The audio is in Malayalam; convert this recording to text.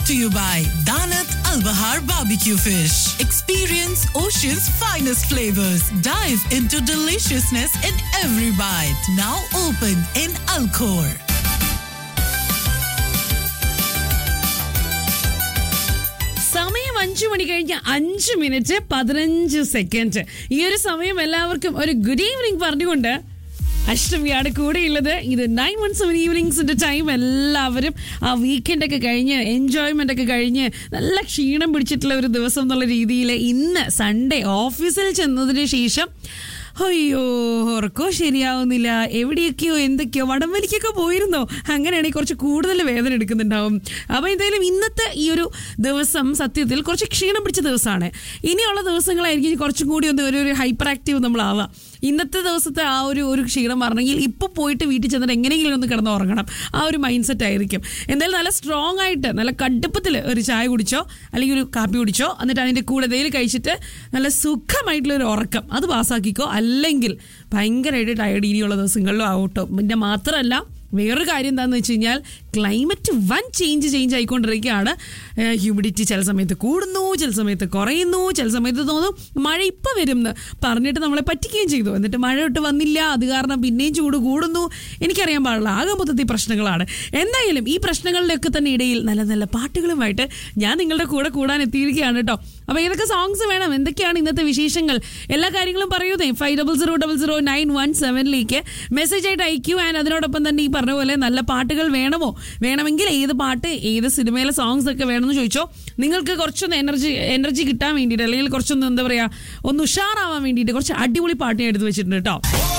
to you by Danat Al Bahar Barbecue Fish. Experience Ocean's finest flavors. Dive into deliciousness in every bite. Now open in Alcor. സമയം അഞ്ചു മണി കഴിഞ്ഞ് അഞ്ച് മിനിറ്റ് പതിനഞ്ച് സെക്കൻഡ് ഈ ഒരു സമയം എല്ലാവർക്കും ഒരു ഗുഡ് ഈവനിങ് പറഞ്ഞുകൊണ്ട് അഷ്ടമിയാണ് കൂടെയുള്ളത് ഇത് നയൻ വൺ സെവൻ ഈവനിങ്സിന്റെ ടൈം എല്ലാവരും ആ വീക്കെൻഡ് ഒക്കെ കഴിഞ്ഞ് എൻജോയ്മെന്റ് ഒക്കെ കഴിഞ്ഞ് നല്ല ക്ഷീണം പിടിച്ചിട്ടുള്ള ഒരു ദിവസം എന്നുള്ള രീതിയിൽ ഇന്ന് സൺഡേ ഓഫീസിൽ ചെന്നതിന് ശേഷം അയ്യോ ഉറക്കോ ശരിയാവുന്നില്ല എവിടെയൊക്കെയോ എന്തൊക്കെയോ വടംവലിക്കൊക്കെ പോയിരുന്നോ അങ്ങനെയാണെങ്കിൽ കുറച്ച് കൂടുതൽ വേദന എടുക്കുന്നുണ്ടാവും അപ്പോൾ എന്തായാലും ഇന്നത്തെ ഈ ഒരു ദിവസം സത്യത്തിൽ കുറച്ച് ക്ഷീണം പിടിച്ച ദിവസമാണ് ഇനിയുള്ള ദിവസങ്ങളായിരിക്കും കുറച്ചും കൂടി ഒന്ന് ഒരു ഒരു ഹൈപ്പർ ആക്റ്റീവ് നമ്മളാവുക ഇന്നത്തെ ദിവസത്തെ ആ ഒരു ഒരു ക്ഷീണം പറഞ്ഞെങ്കിൽ ഇപ്പോൾ പോയിട്ട് വീട്ടിൽ ചെന്നിട്ട് എങ്ങനെയെങ്കിലും ഒന്ന് കിടന്ന് ഉറങ്ങണം ആ ഒരു മൈൻഡ് സെറ്റ് ആയിരിക്കും എന്തായാലും നല്ല സ്ട്രോങ് ആയിട്ട് നല്ല കടുപ്പത്തിൽ ഒരു ചായ കുടിച്ചോ അല്ലെങ്കിൽ ഒരു കാപ്പി കുടിച്ചോ എന്നിട്ട് അതിൻ്റെ കൂടെ എന്തെങ്കിലും കഴിച്ചിട്ട് നല്ല സുഖമായിട്ടുള്ള ഒരു ഉറക്കം അത് പാസ്സാക്കിക്കോ അല്ലെങ്കിൽ ഭയങ്കരമായിട്ട് ടയർഡ് ഇനിയുള്ള ദിവസങ്ങളിലും ആവട്ടോ പിന്നെ മാത്രമല്ല വേറൊരു കാര്യം എന്താണെന്ന് വെച്ച് കഴിഞ്ഞാൽ ക്ലൈമറ്റ് വൻ ചേഞ്ച് ചേഞ്ച് ആയിക്കൊണ്ടിരിക്കുകയാണ് ഹ്യൂമിഡിറ്റി ചില സമയത്ത് കൂടുന്നു ചില സമയത്ത് കുറയുന്നു ചില സമയത്ത് തോന്നും മഴ ഇപ്പം വരും എന്ന് പറഞ്ഞിട്ട് നമ്മളെ പറ്റിക്കുകയും ചെയ്തു എന്നിട്ട് മഴ ഇട്ട് വന്നില്ല അത് കാരണം പിന്നെയും ചൂട് കൂടുന്നു എനിക്കറിയാൻ പാടില്ല ആകെ മൊത്തത്തിൽ പ്രശ്നങ്ങളാണ് എന്തായാലും ഈ പ്രശ്നങ്ങളുടെയൊക്കെ തന്നെ ഇടയിൽ നല്ല നല്ല പാട്ടുകളുമായിട്ട് ഞാൻ നിങ്ങളുടെ കൂടെ കൂടാൻ എത്തിയിരിക്കുകയാണ് കേട്ടോ അപ്പോൾ ഏതൊക്കെ സോങ്സ് വേണം എന്തൊക്കെയാണ് ഇന്നത്തെ വിശേഷങ്ങൾ എല്ലാ കാര്യങ്ങളും പറയുന്നേ five double zero double zero nine one സെവനിലേക്ക് മെസ്സേജ് ആയിട്ട് അയക്കൂ ആൻഡ് അതിനോടൊപ്പം തന്നെ ഈ പറഞ്ഞ പോലെ നല്ല പാട്ടുകൾ വേണമോ വേണമെങ്കിൽ ഏത് പാട്ട് ഏത് സിനിമയിലെ സോങ്സ് ഒക്കെ വേണമെന്ന് ചോദിച്ചോ നിങ്ങൾക്ക് കുറച്ചൊന്ന് എനർജി എനർജി കിട്ടാൻ വേണ്ടിയിട്ട് അല്ലെങ്കിൽ കുറച്ചൊന്ന് എന്താ പറയുക ഒന്ന് ഉഷാറാവാൻ വേണ്ടിയിട്ട് കുറച്ച് അടിപൊളി പാട്ട് ഞാൻ എടുത്ത് വെച്ചിട്ടുണ്ട് കേട്ടോ